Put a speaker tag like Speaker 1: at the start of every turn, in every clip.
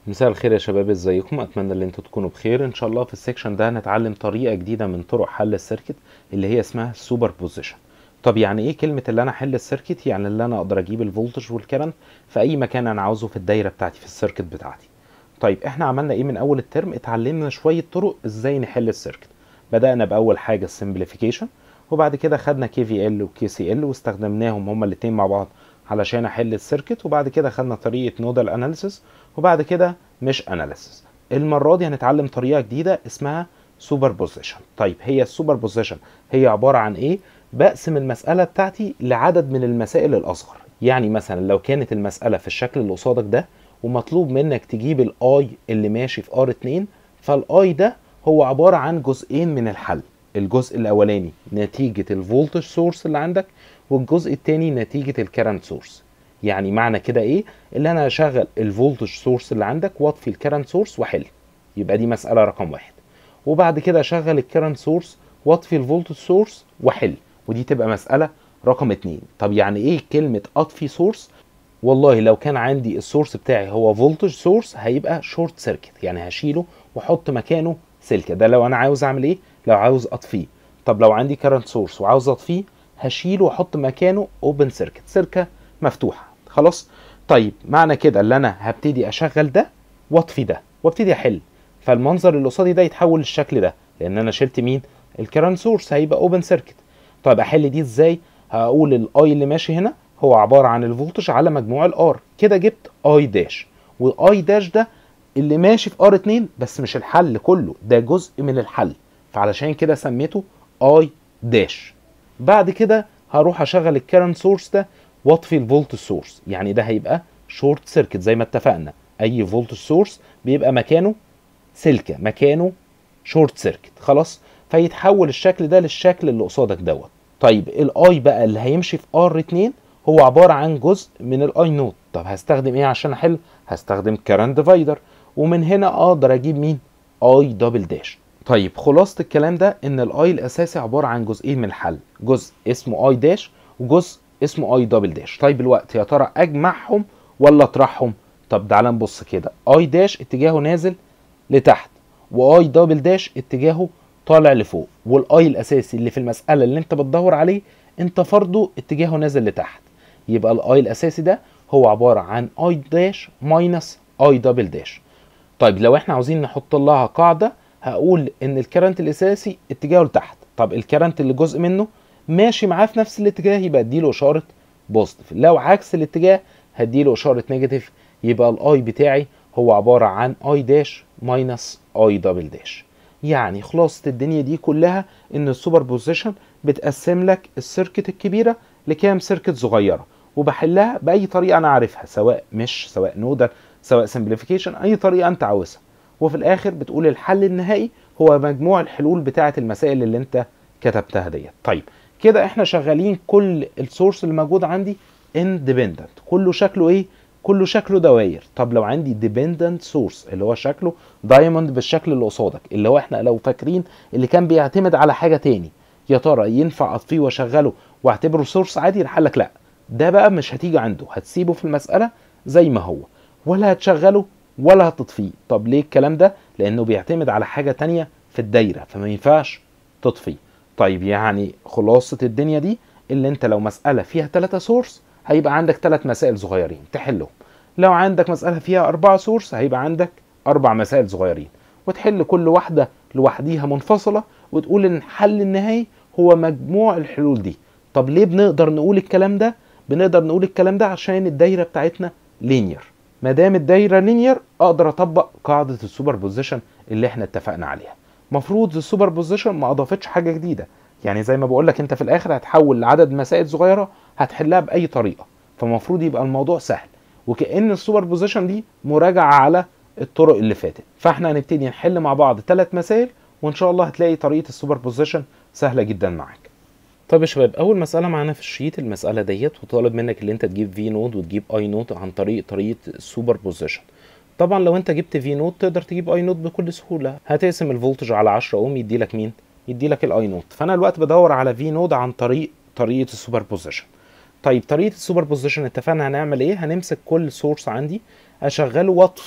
Speaker 1: مساء الخير يا شباب ازيكم اتمنى ان انتوا تكونوا بخير ان شاء الله في السكشن ده هنتعلم طريقه جديده من طرق حل السيركت اللي هي اسمها السوبر بوزيشن طب يعني ايه كلمه اللي انا احل السيركت يعني اللي انا اقدر اجيب الفولتج والكرنت في اي مكان انا عاوزه في الدايره بتاعتي في السيركت بتاعتي طيب احنا عملنا ايه من اول الترم اتعلمنا شويه طرق ازاي نحل السيركت بدانا باول حاجه السمبليفيكيشن وبعد كده خدنا كي في ال وكي سي ال واستخدمناهم هما الاتنين مع بعض علشان احل السيركت وبعد كده خدنا طريقه نودال اناليسيس وبعد كده مش اناليسيس المره دي هنتعلم طريقه جديده اسمها سوبر بوزيشن طيب هي السوبر بوزيشن هي عباره عن ايه بقسم المساله بتاعتي لعدد من المسائل الاصغر يعني مثلا لو كانت المساله في الشكل اللي قصادك ده ومطلوب منك تجيب الاي اللي ماشي في ار 2 فالاي ده هو عباره عن جزئين من الحل الجزء الاولاني نتيجه الفولتج سورس اللي عندك والجزء الثاني نتيجه الكرنت سورس يعني معنى كده ايه اللي انا هشغل الفولتج سورس اللي عندك واطفي الكرنت سورس واحل يبقى دي مساله رقم واحد وبعد كده اشغل الكرنت سورس واطفي الفولتج سورس واحل ودي تبقى مساله رقم اتنين طب يعني ايه كلمه اطفي سورس والله لو كان عندي السورس بتاعي هو فولتج سورس هيبقى شورت سيركت يعني هشيله واحط مكانه سلكه ده لو انا عاوز اعمل ايه لو عاوز اطفيه طب لو عندي كرنت سورس وعاوز اطفيه هشيله واحط مكانه اوبن سيركت سلكه مفتوحه خلاص طيب معنى كده اللي انا هبتدي اشغل ده واطفي ده وابتدي احل فالمنظر اللي قصادي ده يتحول للشكل ده لان انا شلت مين الكرنت سورس هيبقى اوبن سيركت طيب احل دي ازاي هقول الاي اللي ماشي هنا هو عباره عن الفولتج على مجموع الار كده جبت اي داش واي داش ده اللي ماشي في ار 2 بس مش الحل كله ده جزء من الحل فعلشان كده سميته اي داش بعد كده هروح اشغل الكرنت سورس ده واطفي الفولت سورس يعني ده هيبقى شورت سيركت زي ما اتفقنا اي فولت سورس بيبقى مكانه سلكه مكانه شورت سيركت خلاص فيتحول الشكل ده للشكل اللي قصادك دوت طيب الاي بقى اللي هيمشي في ار 2 هو عباره عن جزء من الاي نوت طب هستخدم ايه عشان احل هستخدم كارنت ديفايدر ومن هنا اقدر اجيب مين اي دبل داش طيب خلاصه الكلام ده ان الاي الاساسي عباره عن جزئين من الحل جزء اسمه اي داش وجزء اسمه اي دبل داش طيب الوقت يا ترى اجمعهم ولا اطرحهم طب تعالى نبص كده اي داش اتجاهه نازل لتحت واي دبل داش اتجاهه طالع لفوق والاي الاساسي اللي في المساله اللي انت بتدور عليه انت فرضه اتجاهه نازل لتحت يبقى الاي الاساسي ده هو عباره عن اي داش ماينس اي دبل داش طيب لو احنا عاوزين نحط لها قاعده هقول ان الكرنت الاساسي اتجاهه لتحت طب الكرنت اللي جزء منه ماشي معاه في نفس الاتجاه يبقى اديله اشاره بوزيتيف لو عكس الاتجاه هديله اشاره نيجاتيف يبقى الاي بتاعي هو عباره عن اي داش ماينس اي دبل داش يعني خلاصه الدنيا دي كلها ان السوبر بوزيشن بتقسم لك السيركت الكبيره لكام سيركت صغيره وبحلها باي طريقه انا عارفها سواء مش سواء نودل سواء سمبليفيكيشن اي طريقه انت عاوزها وفي الاخر بتقول الحل النهائي هو مجموع الحلول بتاعه المسائل اللي انت كتبتها ديت طيب كده احنا شغالين كل السورس اللي موجود عندي اندبندنت كله شكله ايه كله شكله دواير طب لو عندي ديبندنت سورس اللي هو شكله دايموند بالشكل اللي قصادك اللي هو احنا لو فاكرين اللي كان بيعتمد على حاجه تاني يا ترى ينفع اطفيه واشغله واعتبره سورس عادي راح لك لا ده بقى مش هتيجي عنده هتسيبه في المساله زي ما هو ولا هتشغله ولا هتطفيه طب ليه الكلام ده لانه بيعتمد على حاجه تانية في الدايره فما ينفعش تطفيه طيب يعني خلاصه الدنيا دي اللي انت لو مساله فيها ثلاثة سورس هيبقى عندك ثلاث مسائل صغيرين تحلهم لو عندك مساله فيها أربعة سورس هيبقى عندك اربع مسائل صغيرين وتحل كل واحده لوحديها منفصله وتقول ان الحل النهائي هو مجموع الحلول دي طب ليه بنقدر نقول الكلام ده بنقدر نقول الكلام ده عشان الدايره بتاعتنا لينير ما دام الدايره لينير اقدر اطبق قاعده السوبر بوزيشن اللي احنا اتفقنا عليها مفروض السوبر بوزيشن ما اضافتش حاجه جديده يعني زي ما بقول لك انت في الاخر هتحول لعدد مسائل صغيره هتحلها باي طريقه فمفروض يبقى الموضوع سهل وكأن السوبر بوزيشن دي مراجعه على الطرق اللي فاتت فاحنا هنبتدي نحل مع بعض ثلاث مسائل وان شاء الله هتلاقي طريقه السوبر بوزيشن سهله جدا معاك طيب يا شباب اول مساله معانا في الشيت المساله ديت وطالب منك ان انت تجيب في نود وتجيب اي نود عن طريق طريقه السوبر بوزيشن طبعا لو انت جبت في نود تقدر تجيب اي نود بكل سهوله هتقسم الفولتج على 10 اوم يدي لك مين يدي لك الاي نود فانا الوقت بدور على في نود عن طريق طريقه السوبر بوزيشن طيب طريقه السوبر بوزيشن اتفقنا هنعمل ايه هنمسك كل سورس عندي اشغله واطفي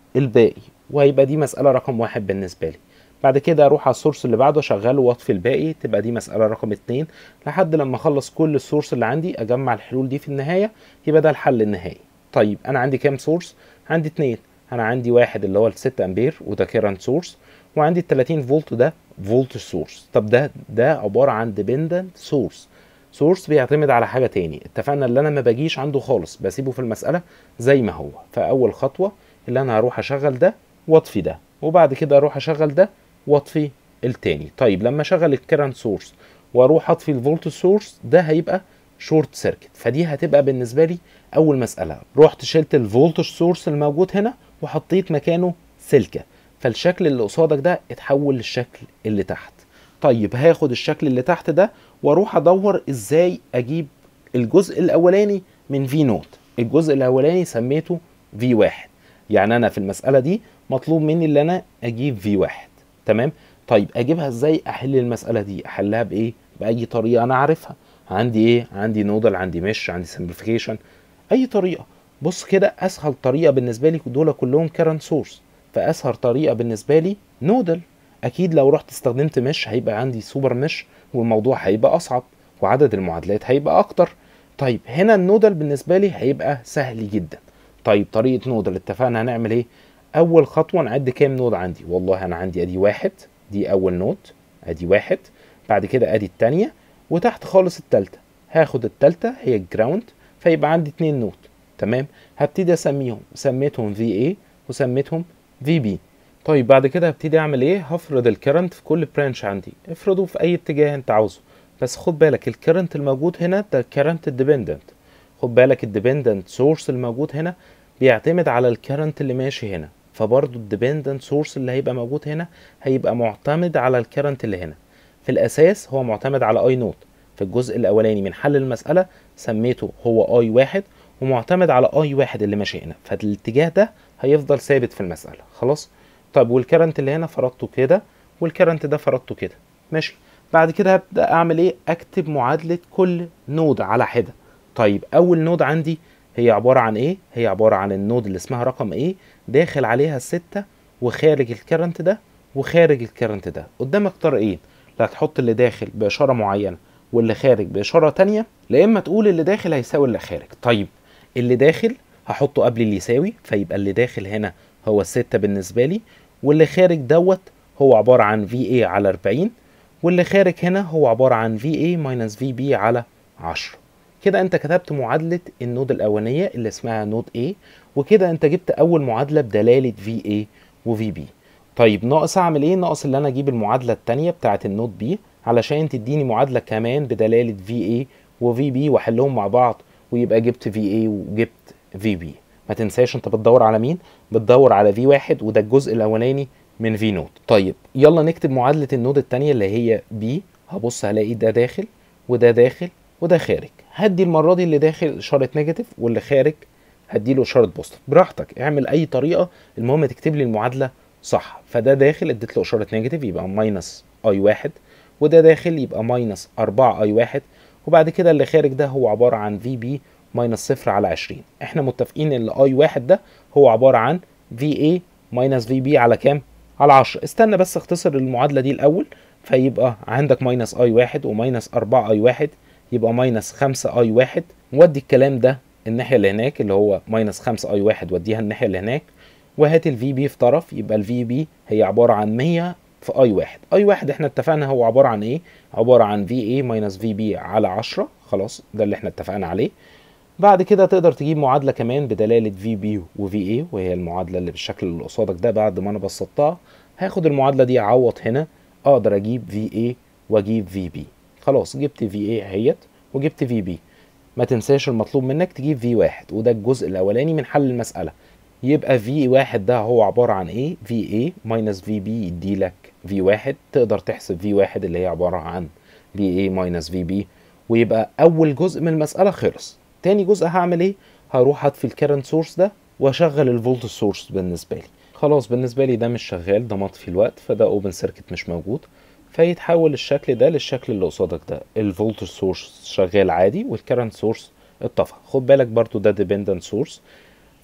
Speaker 1: الباقي وهيبقى دي مساله رقم واحد بالنسبه لي بعد كده اروح على السورس اللي بعده اشغله واطفي الباقي تبقى دي مساله رقم اتنين لحد لما اخلص كل السورس اللي عندي اجمع الحلول دي في النهايه يبقى ده الحل النهائي طيب انا عندي كام سورس عندي اتنين انا عندي واحد اللي هو ال 6 امبير وده كيرنت سورس وعندي ال 30 فولت ده فولت سورس طب ده ده عباره عن ديبندنت سورس سورس بيعتمد على حاجه تاني اتفقنا اللي انا ما باجيش عنده خالص بسيبه في المساله زي ما هو فاول خطوه اللي انا هروح اشغل ده واطفي ده وبعد كده اروح اشغل ده واطفي التاني طيب لما اشغل الكرنت سورس واروح اطفي الفولت سورس ده هيبقى شورت سيركت فدي هتبقى بالنسبه لي اول مساله رحت شلت الفولتج سورس الموجود هنا وحطيت مكانه سلكه فالشكل اللي قصادك ده اتحول للشكل اللي تحت طيب هاخد الشكل اللي تحت ده واروح ادور ازاي اجيب الجزء الاولاني من في نوت الجزء الاولاني سميته في واحد يعني انا في المساله دي مطلوب مني ان انا اجيب في واحد تمام طيب اجيبها ازاي احل المساله دي احلها بايه باي طريقه انا عارفها عندي ايه عندي نودل عندي مش عندي سمبليفيكيشن اي طريقه بص كده اسهل طريقه بالنسبه لي دول كلهم كارنت سورس فاسهل طريقه بالنسبه لي نودل اكيد لو رحت استخدمت مش هيبقى عندي سوبر مش والموضوع هيبقى اصعب وعدد المعادلات هيبقى اكتر طيب هنا النودل بالنسبه لي هيبقى سهل جدا طيب طريقه نودل اتفقنا هنعمل ايه اول خطوه نعد كام نود عندي والله انا عندي ادي واحد دي اول نود ادي واحد بعد كده ادي التانية وتحت خالص التالتة هاخد التالتة هي الجراوند فيبقى عندي اتنين نود تمام هبتدي اسميهم سميتهم في اي وسميتهم في بي طيب بعد كده هبتدي اعمل ايه هفرض الكرنت في كل برانش عندي افرضه في اي اتجاه انت عاوزه بس خد بالك الكرنت الموجود هنا ده الكرنت الديبندنت خد بالك الديبندنت سورس الموجود هنا بيعتمد على الكرنت اللي ماشي هنا فبرضه الديبندنت سورس اللي هيبقى موجود هنا هيبقى معتمد على الكرنت اللي هنا في الاساس هو معتمد على اي نوت في الجزء الاولاني من حل المساله سميته هو اي واحد ومعتمد على اي واحد اللي ماشي هنا فالاتجاه ده هيفضل ثابت في المساله خلاص طيب والكرنت اللي هنا فرضته كده والكرنت ده فرضته كده ماشي بعد كده هبدا اعمل ايه اكتب معادله كل نود على حده طيب اول نود عندي هي عباره عن ايه هي عباره عن النود اللي اسمها رقم ايه داخل عليها الستة وخارج الكرنت ده وخارج الكرنت ده قدامك طريقين لا تحط اللي داخل باشاره معينه واللي خارج باشاره تانية لا اما تقول اللي داخل هيساوي اللي خارج طيب اللي داخل هحطه قبل اللي يساوي فيبقى اللي داخل هنا هو الستة بالنسبه لي واللي خارج دوت هو عباره عن في اي على 40 واللي خارج هنا هو عباره عن في اي ماينس في بي على 10 كده انت كتبت معادله النود الاولانيه اللي اسمها نود A وكده انت جبت اول معادله بدلاله في A وفي بي طيب ناقص اعمل ايه ناقص اللي انا اجيب المعادله الثانيه بتاعه النود B علشان تديني معادله كمان بدلاله في A وفي بي واحلهم مع بعض ويبقى جبت في A وجبت في بي ما تنساش انت بتدور على مين بتدور على في واحد وده الجزء الاولاني من في نود طيب يلا نكتب معادله النود الثانيه اللي هي بي هبص هلاقي ده داخل وده داخل وده خارج هدي المره دي اللي داخل اشاره نيجاتيف واللي خارج هدي له اشاره بوزيتيف براحتك اعمل اي طريقه المهم تكتب لي المعادله صح فده داخل اديت له اشاره نيجاتيف يبقى ماينس اي واحد وده داخل يبقى ماينس 4 اي واحد وبعد كده اللي خارج ده هو عباره عن في بي ماينس صفر على 20 احنا متفقين ان الاي واحد ده هو عباره عن في اي ماينس في بي على كام على 10 استنى بس اختصر المعادله دي الاول فيبقى عندك ماينس اي واحد وماينس 4 اي واحد يبقى ماينس 5 اي واحد ودي الكلام ده الناحيه اللي هناك اللي هو ماينس 5 اي واحد وديها الناحيه اللي هناك وهات الفي بي في طرف يبقى الفي بي هي عباره عن 100 في اي واحد اي واحد احنا اتفقنا هو عباره عن ايه عباره عن في اي ماينس في بي على 10 خلاص ده اللي احنا اتفقنا عليه بعد كده تقدر تجيب معادله كمان بدلاله في بي وفي اي وهي المعادله اللي بالشكل اللي قصادك ده بعد ما انا بسطتها هاخد المعادله دي اعوض هنا اقدر اجيب في اي واجيب في بي خلاص جبت في اي اهيت وجبت في بي ما تنساش المطلوب منك تجيب في واحد وده الجزء الاولاني من حل المساله يبقى في واحد ده هو عباره عن ايه في اي ماينس في بي يدي لك في واحد تقدر تحسب في واحد اللي هي عباره عن في اي ماينس في بي ويبقى اول جزء من المساله خلص تاني جزء هعمل ايه هروح اطفي الكرنت سورس ده واشغل الفولت سورس بالنسبه لي خلاص بالنسبه لي ده مش شغال ده مطفي الوقت فده اوبن سيركت مش موجود فيتحول الشكل ده للشكل اللي قصادك ده الفولت سورس شغال عادي والكرنت سورس اتطفى خد بالك برضو ده ديبندنت سورس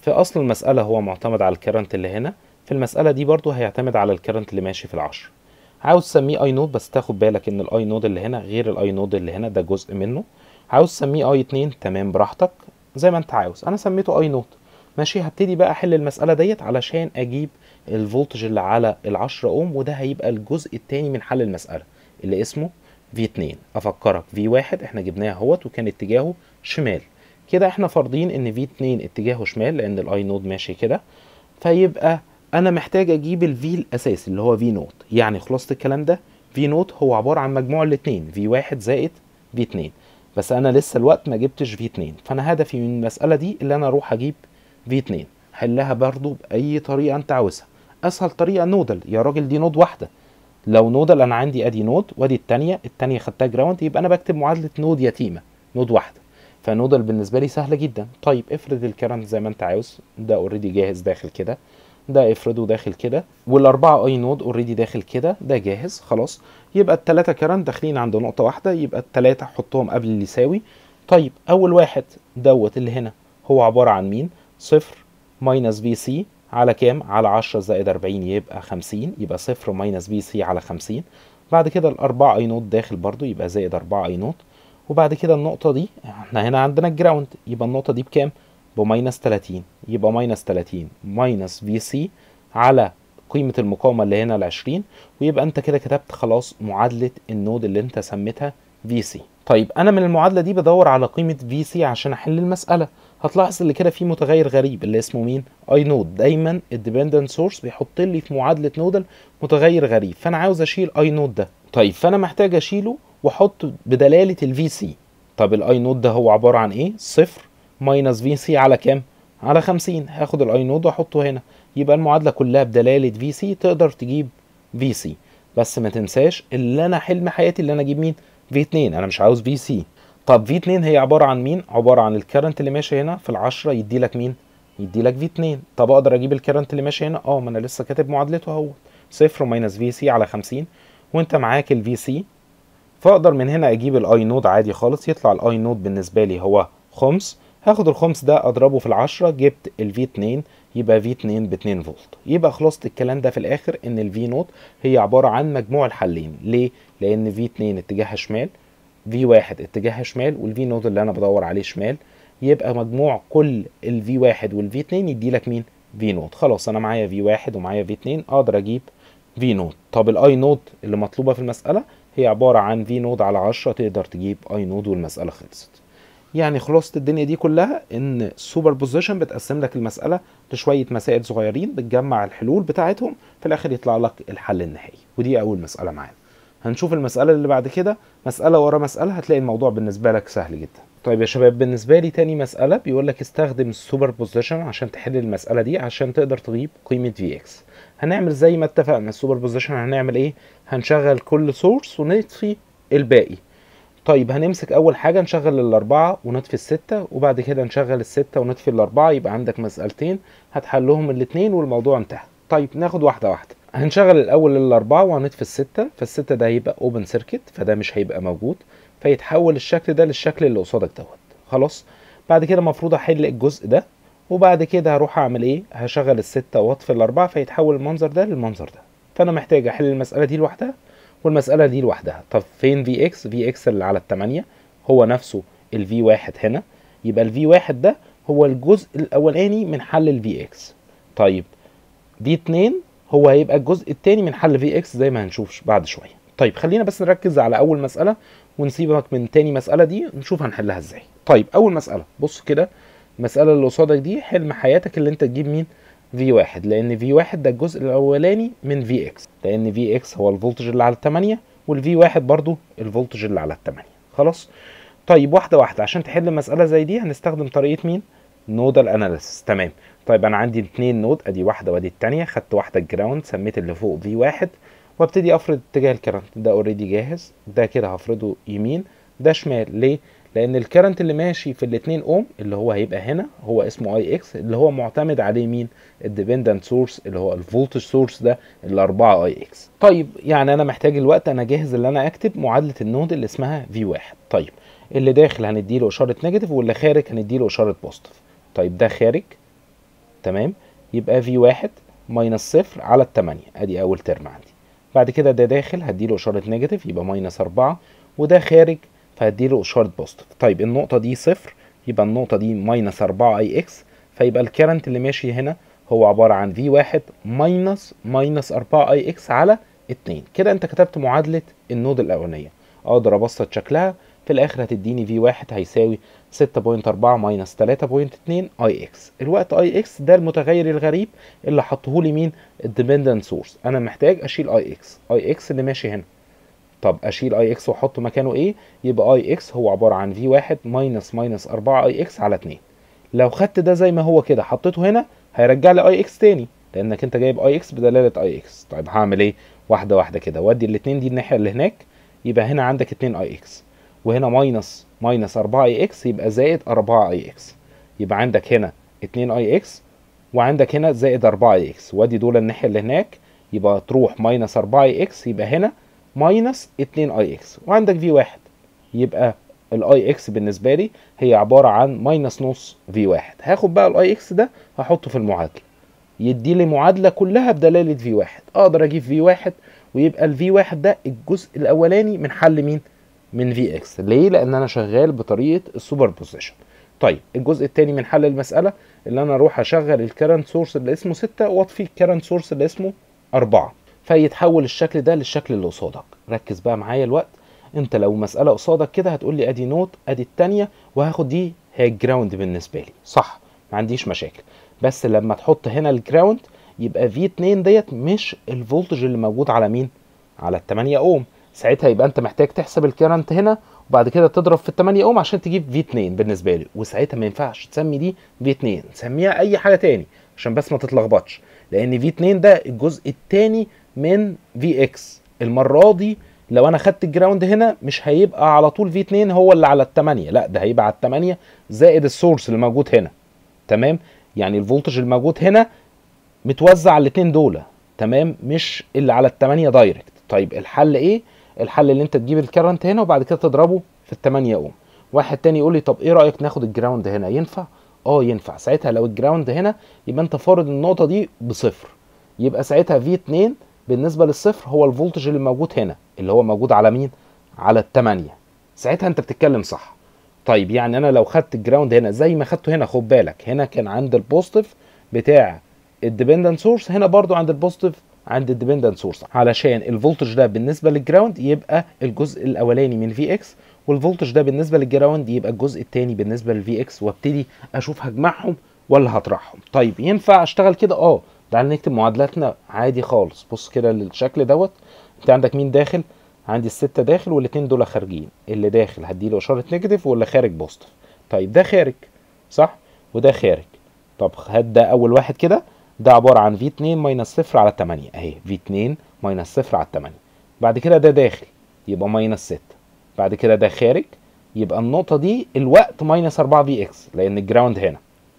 Speaker 1: في اصل المساله هو معتمد على الكرنت اللي هنا في المساله دي برضو هيعتمد على الكرنت اللي ماشي في العشرة عاوز تسميه اي نود بس تاخد بالك ان الاي نود اللي هنا غير الاي نود اللي هنا ده جزء منه عاوز تسميه اي 2 تمام براحتك زي ما انت عاوز انا سميته اي نود ماشي هبتدي بقى احل المساله ديت علشان اجيب الفولتج اللي على ال10 اوم وده هيبقى الجزء الثاني من حل المساله اللي اسمه V2 افكرك V1 احنا جبناه اهوت وكان اتجاهه شمال كده احنا فارضين ان V2 اتجاهه شمال لان الاي نود ماشي كده فيبقى انا محتاج اجيب الفي الاساسي اللي هو في نوت يعني خلاصه الكلام ده في نوت هو عباره عن مجموع الاثنين في واحد زائد في 2 بس انا لسه الوقت ما جبتش في 2 فانا هدفي من المساله دي اللي انا اروح اجيب في 2 حلها برضو باي طريقه انت عاوزها اسهل طريقه نودل يا راجل دي نود واحده لو نودل انا عندي ادي نود وادي الثانيه الثانيه خدتها جراوند يبقى انا بكتب معادله نود يتيمه نود واحده فنودل بالنسبه لي سهله جدا طيب افرض الكرنت زي ما انت عاوز ده اوريدي جاهز داخل كده ده افرضه داخل كده والاربعه اي نود اوريدي داخل كده ده جاهز خلاص يبقى الثلاثه كرنت داخلين عند نقطه واحده يبقى الثلاثه حطهم قبل اللي يساوي طيب اول واحد دوت اللي هنا هو عباره عن مين صفر ماينس في سي على كام على 10 زائد 40 يبقى 50 يبقى صفر ماينس في سي على 50 بعد كده الاربعه اي نود داخل برضو يبقى زائد 4 اي نود وبعد كده النقطه دي احنا هنا عندنا الجراوند يبقى النقطه دي بكام بماينس 30 يبقى ماينس 30 ماينس في سي على قيمة المقاومة اللي هنا ال 20 ويبقى انت كده كتبت خلاص معادلة النود اللي انت سميتها في سي طيب انا من المعادلة دي بدور على قيمة في سي عشان احل المسألة هتلاحظ اللي كده في متغير غريب اللي اسمه مين اي نود دايما الديبندنت سورس بيحط لي في معادلة نودل متغير غريب فانا عاوز اشيل اي نود ده طيب فانا محتاج اشيله واحط بدلالة الفي سي طب الاي نود ده هو عبارة عن ايه صفر ماينس في سي على كام؟ على 50 هاخد الاي نود واحطه هنا يبقى المعادله كلها بدلاله في سي تقدر تجيب في سي بس ما تنساش اللي انا حلم حياتي اللي انا اجيب مين؟ في 2 انا مش عاوز في سي طب في 2 هي عباره عن مين؟ عباره عن الكرنت اللي ماشي هنا في ال10 يدي لك مين؟ يدي لك في 2 طب اقدر اجيب الكرنت اللي ماشي هنا؟ اه ما انا لسه كاتب معادلته اهو صفر ماينس في سي على 50 وانت معاك الفي سي فاقدر من هنا اجيب الاي نود عادي خالص يطلع الاي نود بالنسبه لي هو خمس هاخد الخمس ده اضربه في العشرة جبت الفي 2 يبقى في 2 ب 2 فولت يبقى خلاصة الكلام ده في الاخر ان الفي نوت هي عبارة عن مجموع الحلين ليه؟ لان في 2 اتجاهها شمال في 1 اتجاهها شمال والفي نوت اللي انا بدور عليه شمال يبقى مجموع كل الفي 1 والفي 2 يدي لك مين؟ في نوت خلاص انا معايا في 1 ومعايا في 2 اقدر اجيب في نوت طب الاي نوت اللي مطلوبة في المسألة هي عبارة عن في نود على 10 تقدر تجيب اي نود والمسألة خلصت يعني خلاصة الدنيا دي كلها ان السوبر بوزيشن بتقسم لك المسألة لشوية مسائل صغيرين بتجمع الحلول بتاعتهم في الاخر يطلع لك الحل النهائي ودي اول مسألة معانا هنشوف المسألة اللي بعد كده مسألة ورا مسألة هتلاقي الموضوع بالنسبة لك سهل جدا طيب يا شباب بالنسبة لي تاني مسألة بيقول لك استخدم السوبر بوزيشن عشان تحل المسألة دي عشان تقدر تجيب قيمة في اكس هنعمل زي ما اتفقنا السوبر بوزيشن هنعمل ايه هنشغل كل سورس ونطفي الباقي طيب هنمسك اول حاجه نشغل الاربعه ونطفي السته وبعد كده نشغل السته ونطفي الاربعه يبقى عندك مسالتين هتحلهم الاثنين والموضوع انتهى طيب ناخد واحده واحده هنشغل الاول الاربعه وهنطفي السته فالسته ده هيبقى اوبن سيركت فده مش هيبقى موجود فيتحول الشكل ده للشكل اللي قصادك دوت خلاص بعد كده المفروض احل الجزء ده وبعد كده هروح اعمل ايه هشغل الستة واطفي الاربعة فيتحول المنظر ده للمنظر ده فانا محتاج احل المسألة دي لوحدها والمسألة دي لوحدها طب فين في اكس في اكس اللي على التمانية هو نفسه الفي واحد هنا يبقى الفي واحد ده هو الجزء الاولاني من حل الفي اكس طيب في اتنين هو هيبقى الجزء التاني من حل في اكس زي ما هنشوف بعد شوية طيب خلينا بس نركز على اول مسألة ونسيبك من تاني مسألة دي نشوف هنحلها ازاي طيب اول مسألة بص كده المسألة اللي قصادك دي حلم حياتك اللي انت تجيب مين في واحد لان في واحد ده الجزء الاولاني من في اكس لان في اكس هو الفولتج اللي على التمانية والفي واحد برضو الفولتج اللي على التمانية خلاص طيب واحدة واحدة عشان تحل مسألة زي دي هنستخدم طريقة مين نودال اناليسيس تمام طيب انا عندي اتنين نود ادي واحدة وادي التانية خدت واحدة الجراوند سميت اللي فوق في واحد وابتدي افرض اتجاه الكرنت ده اوريدي جاهز ده كده هفرضه يمين ده شمال ليه لان الكرنت اللي ماشي في الاتنين اوم اللي هو هيبقى هنا هو اسمه اي اكس اللي هو معتمد عليه مين الديبندنت سورس اللي هو الفولتج سورس ده اللي 4 اي اكس طيب يعني انا محتاج الوقت انا جاهز اللي انا اكتب معادله النود اللي اسمها في واحد طيب اللي داخل هنديله اشاره نيجاتيف واللي خارج هنديله اشاره بوزيتيف طيب ده خارج تمام يبقى في واحد ماينس صفر على التمانية ادي اول ترم عندي بعد كده ده داخل هديله اشارة نيجاتيف يبقى ماينس اربعة وده خارج فهديله اشارة بوزيتيف طيب النقطة دي صفر يبقى النقطة دي ماينس اربعة اي اكس فيبقى الكرنت اللي ماشي هنا هو عبارة عن في واحد ماينس ماينس اربعة اي اكس على اتنين كده انت كتبت معادلة النود الاولانية اقدر ابسط شكلها في الاخر هتديني في واحد هيساوي 6.4 ماينس 3.2 اي اكس الوقت اي اكس ده المتغير الغريب اللي حطه لي مين الديبندنت سورس انا محتاج اشيل اي اكس اي اكس اللي ماشي هنا طب اشيل اي اكس واحط مكانه ايه يبقى اي اكس هو عباره عن في واحد ماينس ماينس 4 اي اكس على 2 لو خدت ده زي ما هو كده حطيته هنا هيرجع لي اي اكس تاني لانك انت جايب اي اكس بدلاله اي اكس طيب هعمل ايه واحده واحده كده وادي الاثنين دي الناحيه اللي هناك يبقى هنا عندك 2 اي اكس وهنا ماينس ماينس 4 اي اكس يبقى زائد 4 اي اكس يبقى عندك هنا 2 اي اكس وعندك هنا زائد 4 اي اكس وادي دول الناحيه اللي هناك يبقى تروح ماينس 4 اي اكس يبقى هنا ماينس 2 اي اكس وعندك في واحد يبقى الاي اكس بالنسبه لي هي عباره عن ماينس نص في واحد هاخد بقى الاي اكس ده هحطه في المعادله يدي لي معادله كلها بدلاله في واحد اقدر اجيب في واحد ويبقى الفي واحد ده الجزء الاولاني من حل مين من في اكس ليه لان انا شغال بطريقه السوبر بوزيشن طيب الجزء الثاني من حل المساله اللي انا اروح اشغل الكرنت سورس اللي اسمه 6 واطفي الكرنت سورس اللي اسمه 4 فيتحول الشكل ده للشكل اللي قصادك ركز بقى معايا الوقت انت لو مساله قصادك كده هتقول لي ادي نوت ادي الثانيه وهاخد دي هي الجراوند بالنسبه لي صح ما عنديش مشاكل بس لما تحط هنا الجراوند يبقى في 2 ديت مش الفولتج اللي موجود على مين على ال 8 اوم ساعتها يبقى انت محتاج تحسب الكرنت هنا وبعد كده تضرب في ال 8 اوم عشان تجيب في 2 بالنسبه لي وساعتها ما ينفعش تسمي دي في 2 سميها اي حاجه تاني عشان بس ما تتلخبطش لان في 2 ده الجزء الثاني من في اكس المره دي لو انا خدت الجراوند هنا مش هيبقى على طول في 2 هو اللي على الثمانية لا ده هيبقى على الثمانية زائد السورس اللي موجود هنا تمام يعني الفولتج الموجود هنا متوزع على الاثنين دول تمام مش اللي على الثمانية دايركت طيب الحل ايه الحل اللي انت تجيب الكرنت هنا وبعد كده تضربه في الثمانية اوم واحد تاني يقول لي طب ايه رايك ناخد الجراوند هنا ينفع اه ينفع ساعتها لو الجراوند هنا يبقى انت فارض النقطه دي بصفر يبقى ساعتها في 2 بالنسبه للصفر هو الفولتج اللي موجود هنا اللي هو موجود على مين على الثمانية ساعتها انت بتتكلم صح طيب يعني انا لو خدت الجراوند هنا زي ما خدته هنا خد بالك هنا كان عند البوزيتيف بتاع الديبندنت سورس هنا برضو عند البوزيتيف عند الديبندنت سورس علشان الفولتج ده بالنسبه للجراوند يبقى الجزء الاولاني من في اكس والفولتج ده بالنسبه للجراوند يبقى الجزء الثاني بالنسبه للفي اكس وابتدي اشوف هجمعهم ولا هطرحهم طيب ينفع اشتغل كده اه تعال نكتب معادلاتنا عادي خالص بص كده للشكل دوت انت عندك مين داخل عندي الستة داخل والاثنين دول خارجين اللي داخل هديله اشاره نيجاتيف واللي خارج بوزيتيف طيب ده خارج صح وده خارج طب هات ده اول واحد كده ده عباره عن في 2 ماينس صفر على 8 اهي في 2 ماينس صفر على 8 بعد كده ده داخل يبقى ماينس 6 بعد كده ده خارج يبقى النقطة دي الوقت ماينس 4 في اكس لأن الجراوند هنا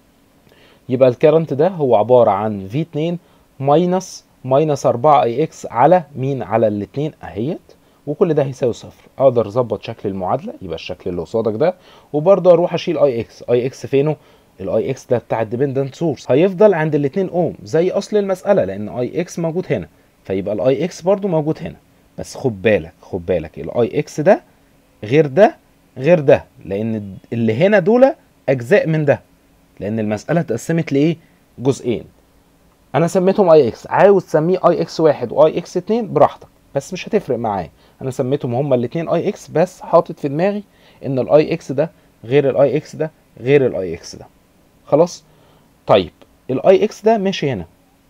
Speaker 1: يبقى الكرنت ده هو عبارة عن في 2 ماينس ماينس 4 اي اكس على مين على الاتنين اهيت وكل ده هيساوي صفر اقدر اظبط شكل المعادله يبقى الشكل اللي قصادك ده وبرضه اروح اشيل اي اكس اي اكس فينه الاي اكس ده بتاع الديبندنت سورس هيفضل عند الاتنين اوم زي اصل المساله لان اي اكس موجود هنا فيبقى الاي اكس برضه موجود هنا بس خد بالك خد بالك الاي اكس ده غير ده غير ده لان اللي هنا دول اجزاء من ده لان المساله اتقسمت لايه جزئين انا سميتهم اي اكس عاوز تسميه اي اكس واحد واي اكس اتنين براحتك بس مش هتفرق معايا انا سميتهم هما الاتنين اي اكس بس حاطط في دماغي ان الاي اكس ده غير الاي اكس ده غير الاي اكس ده خلاص طيب الاي اكس ده ماشي هنا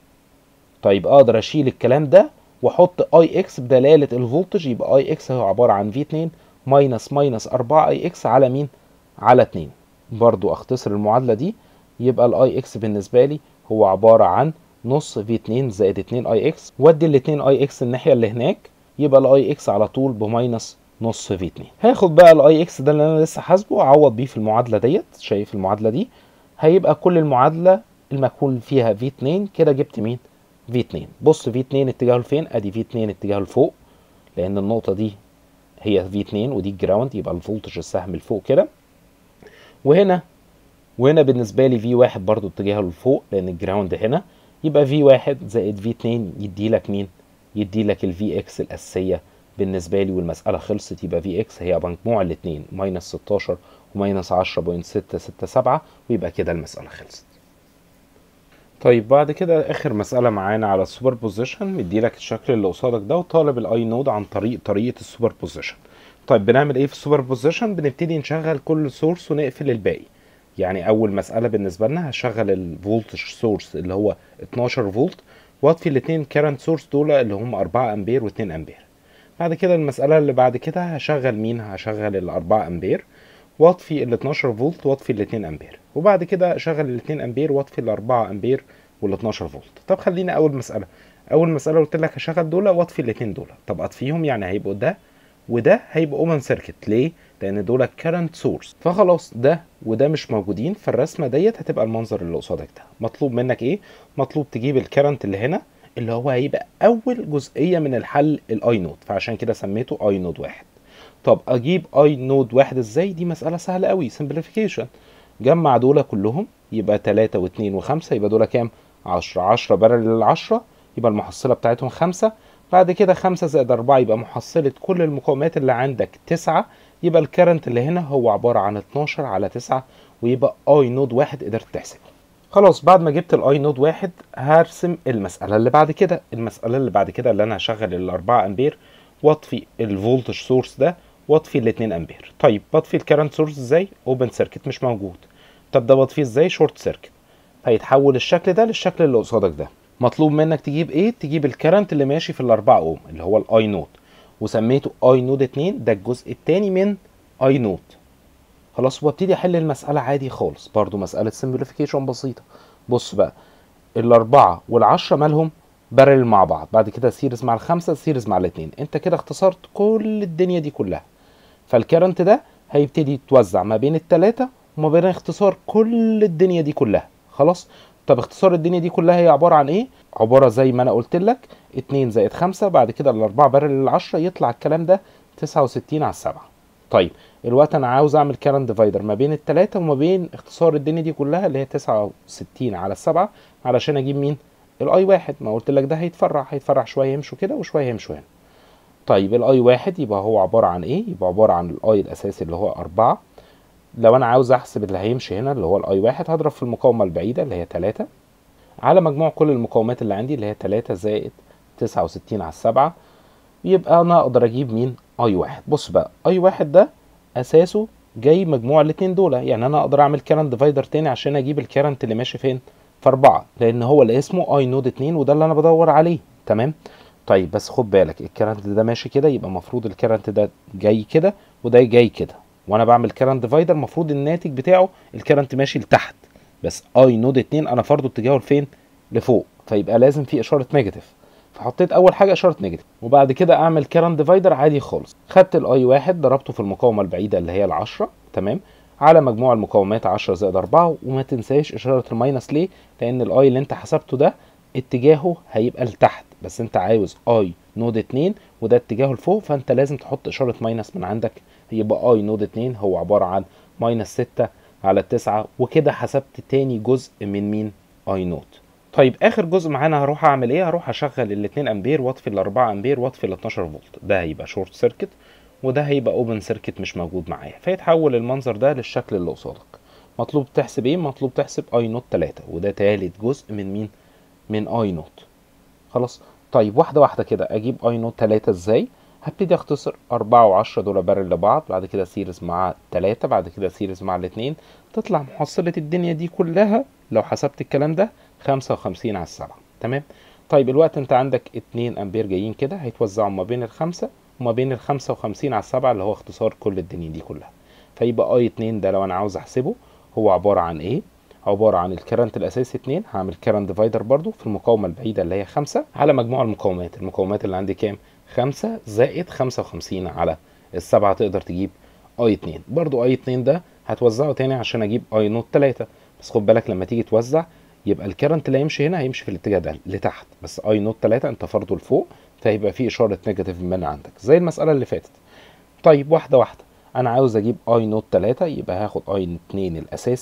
Speaker 1: طيب اقدر اشيل الكلام ده واحط اي اكس بدلاله الفولتج يبقى اي اكس هو عباره عن في 2 ماينس ماينس 4 اي اكس على مين على 2 برضو اختصر المعادله دي يبقى الاي اكس بالنسبه لي هو عباره عن نص في 2 زائد 2 اي اكس وادي ال 2 اي اكس الناحيه اللي هناك يبقى الاي اكس على طول بماينس نص في 2 هاخد بقى الاي اكس ده اللي انا لسه حاسبه اعوض بيه في المعادله ديت شايف المعادله دي هيبقى كل المعادله المجهول فيها في 2 كده جبت مين في 2 بص في 2 اتجاهه لفين ادي في 2 اتجاهه لفوق لان النقطه دي هي في 2 ودي الجراوند يبقى الفولتج السهم لفوق كده وهنا وهنا بالنسبه لي في واحد برضو اتجاهه لفوق لان الجراوند هنا يبقى في واحد زائد في اتنين يدي لك مين يدي لك الفي اكس الاساسيه بالنسبه لي والمساله خلصت يبقى في اكس هي مجموع الاثنين ماينس 16 وماينس 10.667 ويبقى كده المساله خلصت طيب بعد كده اخر مساله معانا على السوبر بوزيشن مدي لك الشكل اللي قصادك ده وطالب الاي نود عن طريق طريقه السوبر بوزيشن طيب بنعمل ايه في السوبر بوزيشن بنبتدي نشغل كل سورس ونقفل الباقي يعني اول مساله بالنسبه لنا هشغل الفولتج سورس اللي هو 12 فولت واطفي الاثنين كارنت سورس دول اللي هم 4 امبير و2 امبير بعد كده المساله اللي بعد كده هشغل مين هشغل ال 4 امبير واطفي ال 12 فولت واطفي ال 2 امبير وبعد كده اشغل ال 2 امبير واطفي ال 4 امبير وال 12 فولت طب خلينا اول مساله اول مساله قلت لك هشغل دول واطفي الاثنين دول طب اطفيهم يعني هيبقوا ده وده هيبقى اوبن سيركت ليه لان دول كارنت سورس فخلاص ده وده مش موجودين فالرسمه ديت هتبقى المنظر اللي قصادك ده مطلوب منك ايه مطلوب تجيب الكارنت اللي هنا اللي هو هيبقى اول جزئيه من الحل الاي نود فعشان كده سميته اي نود واحد طب اجيب اي نود واحد ازاي دي مساله سهله قوي سمبليفيكيشن جمع دول كلهم يبقى 3 و2 و5 يبقى دول كام 10 10 بارل 10 يبقى المحصله بتاعتهم 5 بعد كده 5 زائد 4 يبقى محصله كل المقاومات اللي عندك 9 يبقى الكرنت اللي هنا هو عباره عن 12 على 9 ويبقى اي نود واحد قدرت تحسبه خلاص بعد ما جبت الاي نود واحد هرسم المساله اللي بعد كده المساله اللي بعد كده اللي انا هشغل ال 4 امبير واطفي الفولتج سورس ده واطفي ال 2 امبير طيب بطفي الكرنت سورس ازاي اوبن سيركت مش موجود طب ده بطفيه ازاي شورت سيركت فيتحول الشكل ده للشكل اللي قصادك ده مطلوب منك تجيب ايه تجيب الكرنت اللي ماشي في ال 4 اوم اللي هو الاي نود وسميته اي نود 2 ده الجزء الثاني من اي نود خلاص وابتدي احل المساله عادي خالص برضو مساله سمبليفيكيشن بسيطه بص بقى الاربعه والعشره مالهم بارل مع بعض بعد كده سيريز مع الخمسه سيريز مع الاثنين انت كده اختصرت كل الدنيا دي كلها فالكرنت ده هيبتدي يتوزع ما بين الثلاثه وما بين اختصار كل الدنيا دي كلها خلاص طب اختصار الدنيا دي كلها هي عباره عن ايه عباره زي ما انا قلت لك 2 زائد 5 بعد كده الاربعه بارل للعشرة يطلع الكلام ده 69 على السبعة طيب الوقت انا عاوز اعمل كارن ديفايدر ما بين الثلاثه وما بين اختصار الدنيا دي كلها اللي هي 69 على السبعة علشان اجيب مين الاي واحد ما قلت لك ده هيتفرع هيتفرع شويه يمشوا كده وشويه يمشوا هنا طيب الاي واحد يبقى هو عباره عن ايه يبقى عباره عن الاي الاساسي اللي هو 4 لو انا عاوز احسب اللي هيمشي هنا اللي هو الاي واحد هضرب في المقاومه البعيده اللي هي 3 على مجموع كل المقاومات اللي عندي اللي هي 3 زائد 69 على السبعة يبقى انا اقدر اجيب مين اي واحد بص بقى اي واحد ده اساسه جاي مجموع الاتنين دول يعني انا اقدر اعمل كارنت ديفايدر تاني عشان اجيب الكارنت اللي ماشي فين في أربعة لأن هو اللي اسمه اي نود اتنين وده اللي أنا بدور عليه تمام طيب بس خد بالك الكارنت ده ماشي كده يبقى المفروض الكارنت ده جاي كده وده جاي كده وانا بعمل كارنت ديفايدر المفروض الناتج بتاعه الكارنت ماشي لتحت بس اي نود اتنين انا فرضه اتجاهه لفين لفوق فيبقى لازم في اشاره نيجاتيف فحطيت اول حاجه اشاره نيجاتيف وبعد كده اعمل كارنت ديفايدر عادي خالص خدت الاي واحد ضربته في المقاومه البعيده اللي هي العشرة تمام على مجموع المقاومات 10 زائد 4 وما تنساش اشاره الماينس ليه لان الاي اللي انت حسبته ده اتجاهه هيبقى لتحت بس انت عاوز اي نود 2 وده اتجاهه لفوق فانت لازم تحط اشاره ماينس من عندك يبقى اي نود 2 هو عباره عن ماينس 6 على 9 وكده حسبت تاني جزء من مين اي نود طيب اخر جزء معانا هروح اعمل ايه هروح اشغل ال 2 امبير واطفي ال 4 امبير واطفي ال 12 فولت ده هيبقى شورت سيركت وده هيبقى اوبن سيركت مش موجود معايا فيتحول المنظر ده للشكل اللي قصادك مطلوب تحسب ايه مطلوب تحسب اي نوت 3 وده تالت جزء من مين من اي نوت خلاص طيب واحده واحده كده اجيب اي نوت 3 ازاي هبتدي اختصر 4 و10 دول بارل لبعض بعد كده سيريز مع 3 بعد كده سيريز مع الاثنين تطلع محصلة الدنيا دي كلها لو حسبت الكلام ده 55 على السبعة تمام طيب الوقت انت عندك 2 امبير جايين كده هيتوزعوا ما بين الخمسة وما بين ال 55 على السبعة اللي هو اختصار كل الدنيا دي كلها فيبقى اي 2 ده لو انا عاوز احسبه هو عبارة عن ايه عبارة عن الكرنت الأساسي 2 هعمل كرنت ديفايدر برضو في المقاومة البعيدة اللي هي 5 على مجموع المقاومات المقاومات اللي عندي كام 5 زائد 55 على السبعة تقدر تجيب اي 2 برضو اي 2 ده هتوزعه تاني عشان اجيب اي نوت 3 بس خد بالك لما تيجي توزع يبقى الكرنت اللي هيمشي هنا هيمشي في الاتجاه ده لتحت بس اي نوت 3 انت فرضه لفوق فهيبقى في اشاره نيجاتيف من عندك زي المساله اللي فاتت طيب واحده واحده انا عاوز اجيب اي نوت 3 يبقى هاخد اي 2 الاساسي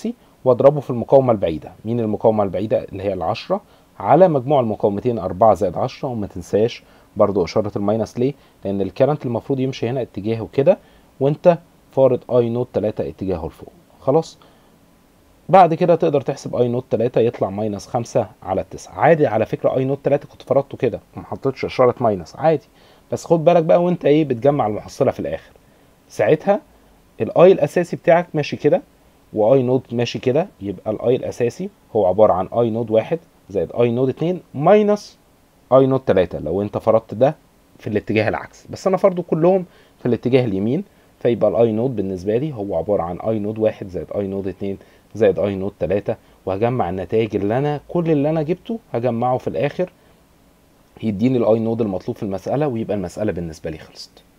Speaker 1: واضربه في المقاومه البعيده مين المقاومه البعيده اللي هي العشرة على مجموع المقاومتين 4 زائد 10 وما تنساش برضو اشاره الماينس ليه لان الكرنت المفروض يمشي هنا اتجاهه كده وانت فارض اي نوت 3 اتجاهه لفوق خلاص بعد كده تقدر تحسب اي نوت 3 يطلع ماينس 5 على التسعة عادي على فكره اي نوت 3 كنت فرضته كده وما حطيتش اشاره ماينس عادي بس خد بالك بقى وانت ايه بتجمع المحصله في الاخر ساعتها الاي الاساسي بتاعك ماشي كده واي نود ماشي كده يبقى الاي الاساسي هو عباره عن اي نود واحد زائد اي نود اتنين ماينس اي نود تلاتة لو انت فرضت ده في الاتجاه العكسي بس انا فرضه كلهم في الاتجاه اليمين فيبقى الاي نود بالنسبه لي هو عباره عن اي نود واحد زائد اي نود اتنين زائد اي نود تلاتة وهجمع النتائج اللي انا كل اللي انا جبته هجمعه في الاخر يديني الاي نود المطلوب في المساله ويبقى المساله بالنسبه لي خلصت